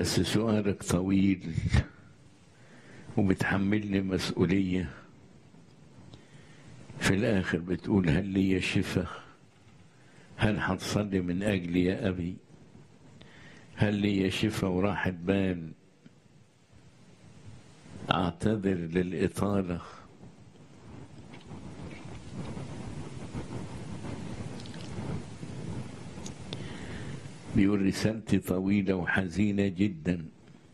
بس سؤالك طويل وبتحملني مسؤولية في الآخر بتقول هل لي شفاء هل هتصلي من أجلي يا أبي هل لي شفاء وراحة بال أعتذر للإطالة بيقول رسالتي طويلة وحزينة جدا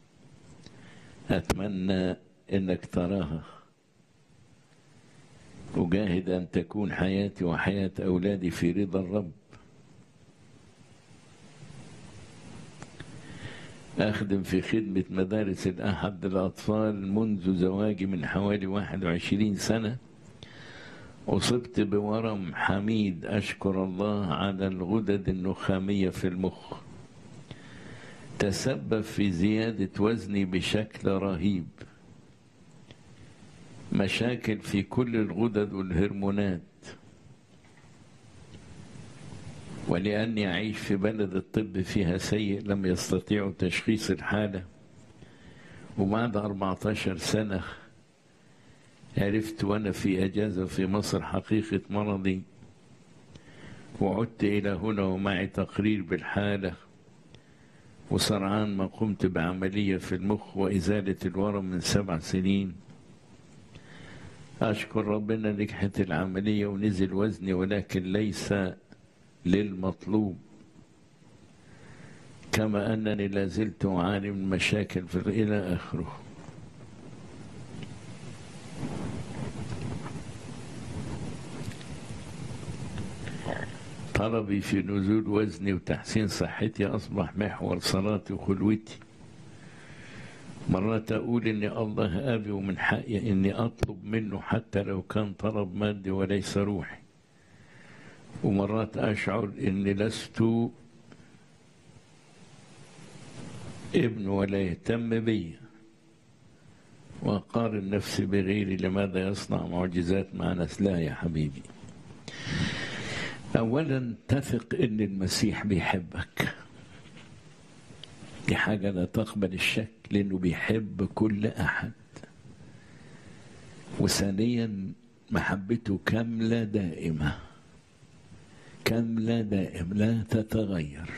أتمنى أنك تراها أجاهد أن تكون حياتي وحياة أولادي في رضا الرب أخدم في خدمة مدارس الأحد للأطفال منذ زواجي من حوالي 21 سنة أصبت بورم حميد أشكر الله على الغدد النخامية في المخ تسبب في زيادة وزني بشكل رهيب مشاكل في كل الغدد والهرمونات ولأني أعيش في بلد الطب فيها سيء لم يستطيعوا تشخيص الحالة وبعد 14 سنة عرفت وأنا في أجازة في مصر حقيقة مرضي وعدت إلى هنا ومعي تقرير بالحالة وسرعان ما قمت بعملية في المخ وإزالة الورم من سبع سنين أشكر ربنا نجحت العملية ونزل وزني ولكن ليس للمطلوب كما أنني لازلت أعاني من مشاكل في إلى آخره طلبي في نزول وزني وتحسين صحتي أصبح محور صلاتي وخلوتي مرات أقول إن الله أبي ومن حقي إني أطلب منه حتى لو كان طلب مادي وليس روحي ومرات أشعر إني لست ابن ولا يهتم بي وأقارن نفسي بغيري لماذا يصنع معجزات مع ناس لا يا حبيبي أولا تثق إن المسيح بيحبك دي حاجة لا تقبل الشك لأنه بيحب كل أحد وثانيا محبته كاملة دائمة كاملة دائم لا تتغير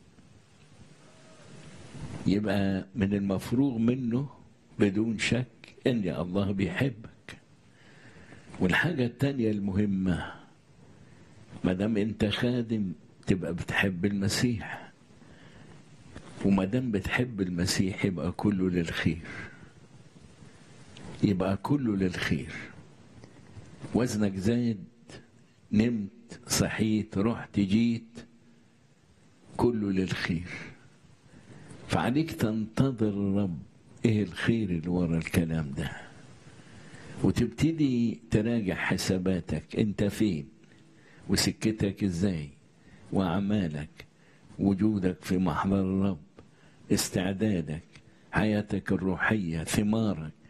يبقى من المفروغ منه بدون شك ان الله بيحبك والحاجة التانية المهمة ما دام انت خادم تبقى بتحب المسيح وما دام بتحب المسيح يبقى كله للخير يبقى كله للخير وزنك زاد نمت صحيت رحت جيت كله للخير فعليك تنتظر الرب ايه الخير اللي ورا الكلام ده وتبتدي تراجع حساباتك انت فين وسكتك ازاي واعمالك وجودك في محضر الرب استعدادك حياتك الروحيه ثمارك